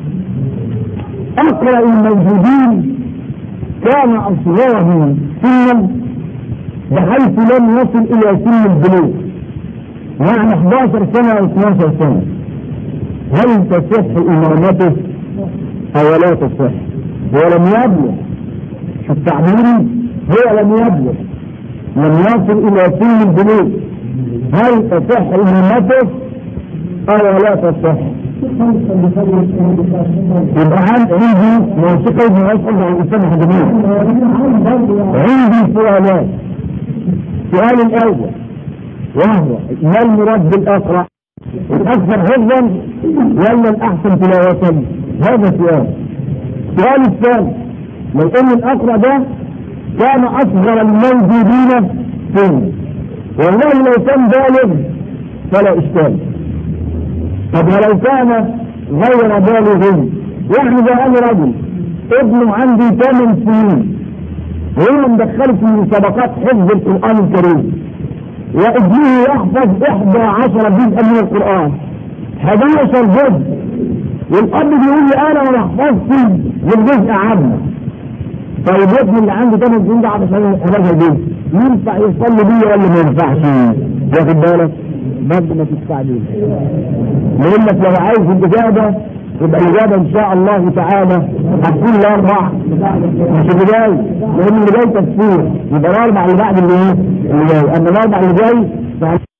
أقرأ الموجودين كان أصغرهم سنا بحيث لم يصل إلى سن البلوغ يعني 11 سنة أو 12 سنة هل تصح إمامته أو لا تصح هو لم يبلغ شو التعبير هو لم يبلغ لم يصل إلى سن البلوغ هل تصح إمامته أو لا تصح يبقى عن عندي موسيقى ابن أسعد عن الإنسان الحجمين عندي سؤالات السؤال الأول وهو ما المراد بالأقرأ الأكثر حفظا ولا الأحسن تلاوة هذا سؤال السؤال الثاني لو أن الأقرأ ده كان أصغر الموجودين سنا والله لو كان بالغ فلا إشكال طب ولو كان غير بالغ يعني ده أنا رجل ابنه عندي ثمان سنين وهو مدخله في مسابقات حفظ القرآن الكريم وابنه يحفظ احدى عشر جزءا من القرآن 11 جزء والاب بيقول لي انا ما حفظتش بالجزء عامة طيب ابني اللي عنده 8 سنين ده عشان 11 جزء ينفع يصلي بيه ولا ما ينفعش؟ واخد بالك؟ برضه ما تستعجلش لان لك لو عايز الاجابه يبقى الاجابه ان شاء الله تعالى هتكون الاربع مش اللي جاي لان اللي جاي تفسير يبقى الاربع اللي بعد اللي ايه؟ اللي جاي اما الاربع اللي جاي